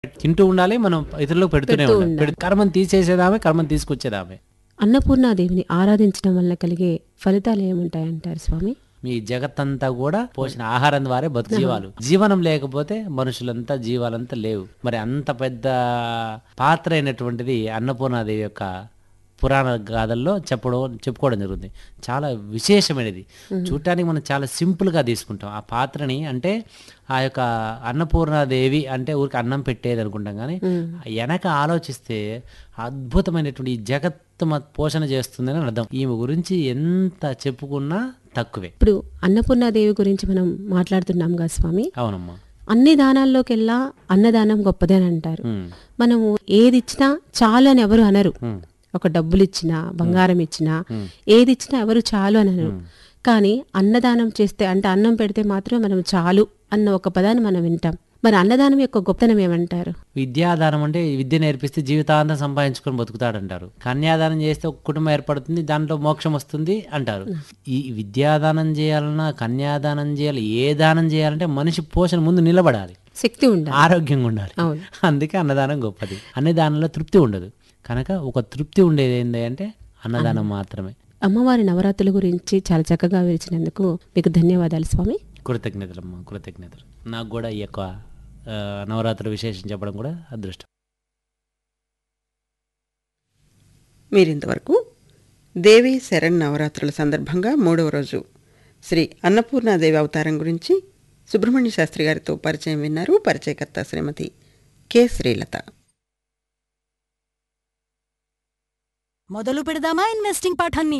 తింటూ ఉండాలి మనం ఇతరులకు పెడుతూనే పెడుతూ ఉండాలి ఉండాలి. పెడు- కర్మం తీసేసేదామే కర్మం తీసుకొచ్చేదామే అన్నపూర్ణాదేవిని ఆరాధించడం వల్ల కలిగే ఫలితాలు ఏముంటాయంటారు స్వామి మీ జగత్తంతా కూడా పోషణ ఆహారం ద్వారా బతుకు జీవాలు జీవనం లేకపోతే మనుషులంతా జీవాలంతా లేవు మరి అంత పెద్ద పాత్ర అయినటువంటిది అన్నపూర్ణాదేవి యొక్క పురాణ గాథల్లో చెప్పడం చెప్పుకోవడం జరుగుతుంది చాలా విశేషమైనది చూడటానికి మనం చాలా సింపుల్గా తీసుకుంటాం ఆ పాత్రని అంటే ఆ యొక్క అన్నపూర్ణాదేవి అంటే ఊరికి అన్నం పెట్టేది అనుకుంటాం కానీ వెనక ఆలోచిస్తే అద్భుతమైనటువంటి ఈ జగత్తు మ- పోషణ చేస్తుందని అర్థం ఈమె గురించి ఎంత చెప్పుకున్నా తక్కువే ఇప్పుడు అన్నపూర్ణాదేవి గురించి మనం మాట్లాడుతున్నాం కదా స్వామి అవునమ్మా అన్ని దానాల్లోకెల్లా అన్నదానం గొప్పదే అని అంటారు ఉమ్, మనము ఏది ఇచ్చినా చాలు అని ఎవరు అనరు ఉమ్, ఒక డబ్బులు ఇచ్చినా బంగారం ఇచ్చినా ఏది ఇచ్చినా ఎవరు చాలు అని అనరు కానీ అన్నదానం చేస్తే అంటే అన్నం పెడితే మాత్రం మనం చాలు అన్న ఒక పదాన్ని మనం వింటాం మరి అన్నదానం యొక్క గొప్పతనం ఏమంటారు విద్యాదానం అంటే విద్య నేర్పిస్తే జీవితాంతం సంపాదించుకొని బతుకుతాడంటారు కన్యాదానం చేస్తే ఒక కుటుంబం ఏర్పడుతుంది దాంట్లో మోక్షం వస్తుంది అంటారు ఈ విద్యాదానం చేయాలన్నా కన్యాదానం చేయాలి ఏ దానం చేయాలంటే మనిషి పోషణ ముందు నిలబడాలి శక్తి ఉండాలి ఆరోగ్యంగా ఉండాలి అవును. అందుకే అన్నదానం గొప్పది అన్నదానంలో తృప్తి ఉండదు కనుక ఒక తృప్తి ఉండేది ఏంటి అంటే అన్నదానం మాత్రమే అమ్మవారి నవరాత్రుల గురించి చాలా చక్కగా వివరించినందుకు మీకు ధన్యవాదాలు స్వామి కృతజ్ఞతలమ్మా కృతజ్ఞతలు నాకు కూడా ఈ యొక్క ఆ, నవరాత్రుల విశేషం చెప్పడం కూడా అదృష్టం మీరింతవరకు దేవి శరణ్ నవరాత్రుల సందర్భంగా మూడవ రోజు శ్రీ అన్నపూర్ణాదేవి అవతారం గురించి సుబ్రహ్మణ్య శాస్త్రి గారితో పరిచయం విన్నారు పరిచయకర్త శ్రీమతి కె శ్రీలత మొదలు పెడదామా ఇన్వెస్టింగ్ పాఠాన్ని